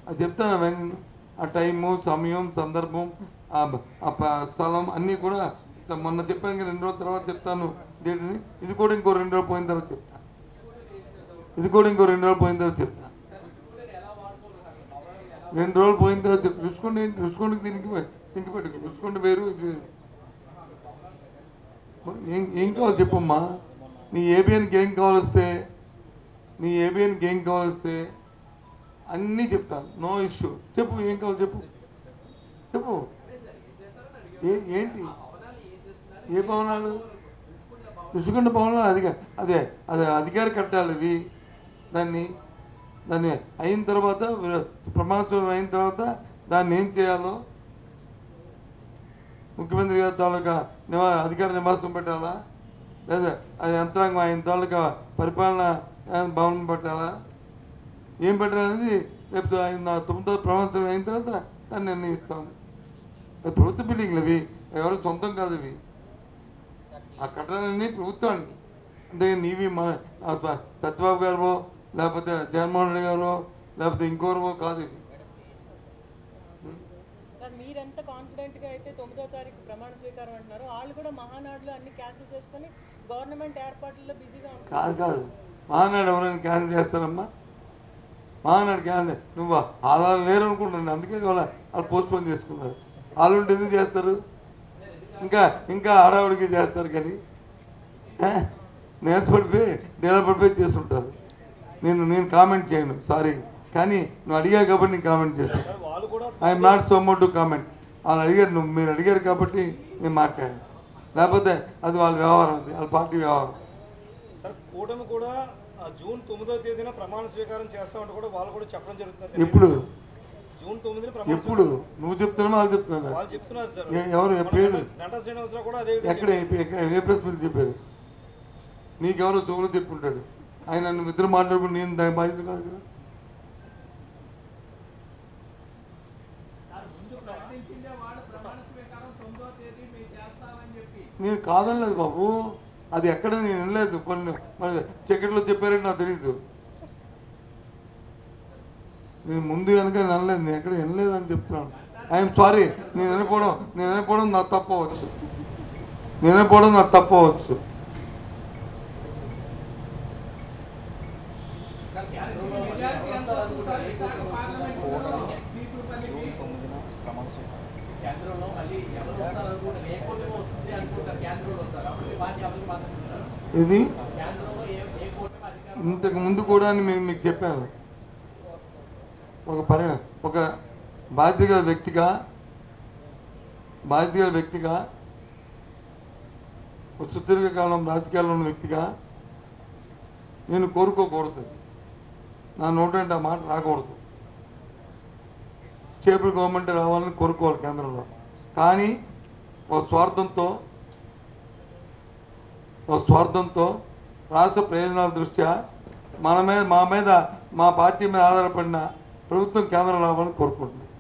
అది చెప్తాను అవన్నీ ఆ టైము సమయం సందర్భం ఆ బ- ఆ ప- స్థలం అన్నీ కూడా త- మొన్న చెప్పాను కదా, రెండు రోజుల తర్వాత చెప్తాను డేట్ని ఇది కూడా ఇంకో రెండు రోజులు పోయిన తర్వాత చెప్తాను ఇది కూడా ఇంకో రెండు రోజులు పోయిన తర్వాత చెప్తాను రెండు రోజులు పోయిన తర్వాత చెప్పు రుచుకోండి ఏంటి రుచుకోండికి దీనికి దీనికి పెట్టుకో రుచుకోండి వేరు ఇది వేరు ఏం ఏం కావాలి చెప్పమ్మా నీ ఏబిఎన్కి ఏం కావాలొస్తే నీ ఏబిఎన్కి ఏం కావాలొస్తే అన్నీ చెప్తాను నో ఇష్యూ చెప్పు ఏం కావాలి చెప్పు చెప్పు ఏ ఏంటి ఏ భవనాలు ఋషికొండ భవనాలు అధిక అదే అదే అధికార కట్టాలి ఇవి దాన్ని దాన్ని అయిన తర్వాత ప్రమాణ స్వీకారం అయిన తర్వాత దాన్ని ఏం చేయాలో ముఖ్యమంత్రి గారి తాలూకా నివా అధికార నివాసం పెట్టాలా లేదా అది యంత్రాంగం ఆయన తాలూకా పరిపాలన ఆ, భవనం పెట్టాలా ఏం పెట్టాలనేది రేపు ఆయన నా తొమ్మిదో ప్రమాణ స్వీకారం అయిన తర్వాత దాన్ని నిర్ణయిస్తాం అది ప్రభుత్వ బిల్డింగ్లు అవి ఎవరు సొంతం కాదు ఇవి ఆ కట్టడాలన్నీ ప్రభుత్వానికి అంతే నీవి మన ఆ స- సత్యబాబు గారు లేకపోతే జగన్మోహన్ రెడ్డి గారు లేకపోతే ఇంకోరో కాదు ఇవి సార్ మీరెంత కాన్ఫిడెంట్గా అయితే తొమ్మిదో తారీఖు ప్రమాణ స్వీకారం అంటున్నారు వాళ్ళు కూడా మహానాడులో అన్ని క్యాన్సిల్ చేసుకొని గవర్నమెంట్ ఏర్పాట్లలో బిజీగా ఉంటారు కాదు కాదు మహానాడు ఎవరైనా క్యాన్సిల్ చేస్తారమ్మా మహానాడు క్యాన్సిల్ నువ్వు ఆధారం లేరు అనుకుంటున్నాను అందుకే వాళ్ళ వాళ్ళు పోస్ట్పోన్ చేసుకున్నారు వాళ్ళు ఉంటే ఎందుకు చేస్తారు ఇంకా ఇంకా ఆడవాడికి చేస్తారు కానీ ఏ? నేర్పడిపోయి నిలబడిపోయి చేస్తుంటారు నేను నేను కామెంట్ చేయను సారీ కానీ నువ్వు అడిగా కాబట్టి నేను కామెంట్ చేస్తాను సార్ వాళ్ళు కూడా I'm not supposed to comment వాళ్ళు అడిగారు నువ్వు మీరు అడిగారు కాబట్టి నేను మాట్లాడాను లేకపోతే అది వాళ్ళ వ్యవహారం అది వాళ్ళ పార్టీ వ్యవహారం సార్ కూటమి కూడా ఆ, జూన్ తొమ్మిదో తేదీన ప్రమాణ స్వీకారం చేస్తామంటే కూడా వాళ్ళు కూడా చెప్పడం జరుగుతుంది ఎప్పుడు జూన్ తొమ్మిదిన ప్రమాణ ఎప్పుడు నువ్వు చెప్తున్నావా వాళ్ళు చెప్తున్నా వాళ్ళు చెప్తున్నారు సార్ ఏ- ఎవరు? మన పేరు? గంటా- గంటా శ్రీనివాసరావు కూడా అదే విధంగా ఎక్కడ ఏ- ఎక్కడ- ఏ ప్రెస్ మీట్ చెప్పారు నీకెవరో చెవులు చెప్పుంటాడు ఆయన నన్ను ఇద్దరు మాట్లాడుకుని నేను దాని బాధ్యత కాదు కదా సార్ ముందు ప్రకటించిందే వాళ్ళు ప్రమాణ స్వీకారం తొమ్మిదో తేదీ మేము చేస్తామని చెప్పి నేను కాదనలేదు బాబు అది ఎక్కడ నేను వినలేదు కొన్ని మరి చీకట్లో చెప్పారని నాకు తెలియదు నేను ముందు కనుక వినలేదు నేను ఎక్కడ వినలేదు అని చెప్తున్నాను ఐఎమ్ సారీ నేను వినకపోవడం నేను వినకపోవడం నాకు తప్పవచ్చు నేను వినకపోవడం నాకు తప్పవచ్చు మెజారిటీ ఎంత వస్తుంది సార్ విశాఖ పార్లమెంట్లో పీపుల్పల్లికి కేంద్రంలో మళ్ళీ ఎవరు వస్తారు అనుకుంటారు ఏ కూటమి వస్తుంది అనుకుంటారు కేంద్రంలో వస్తారు అప్పుడు మీ పార్టీ ఎవరికి మాత్రం ఇస్తారు ఇది కేంద్రంలో ఏ ఏ కూటమి అధికారం ఇంతకు ముందు కూడా నేను మీకు చెప్పాను ఒక పరి ఒక బాధ్యత గల వ్యక్తిగా బాధ్యత గల వ్యక్తిగా ఒక సుదీర్ఘకాలం రాజకీయాల్లో ఉన్న వ్యక్తిగా నేను కోరుకోకూడదు నా నోటంటే ఆ మాట రాకూడదు స్టేబుల్ గవర్నమెంట్ రావాలని కోరుకోవాలి కేంద్రంలో కానీ ఒక స్వార్థంతో ఒక స్వార్థంతో రాష్ట్ర ప్రయోజనాల దృష్ట్యా మన మీద మా మీద మా పార్టీ మీద ఆధారపడిన ప్రభుత్వం కేంద్రం రావాలని కోరుకుంటున్నాం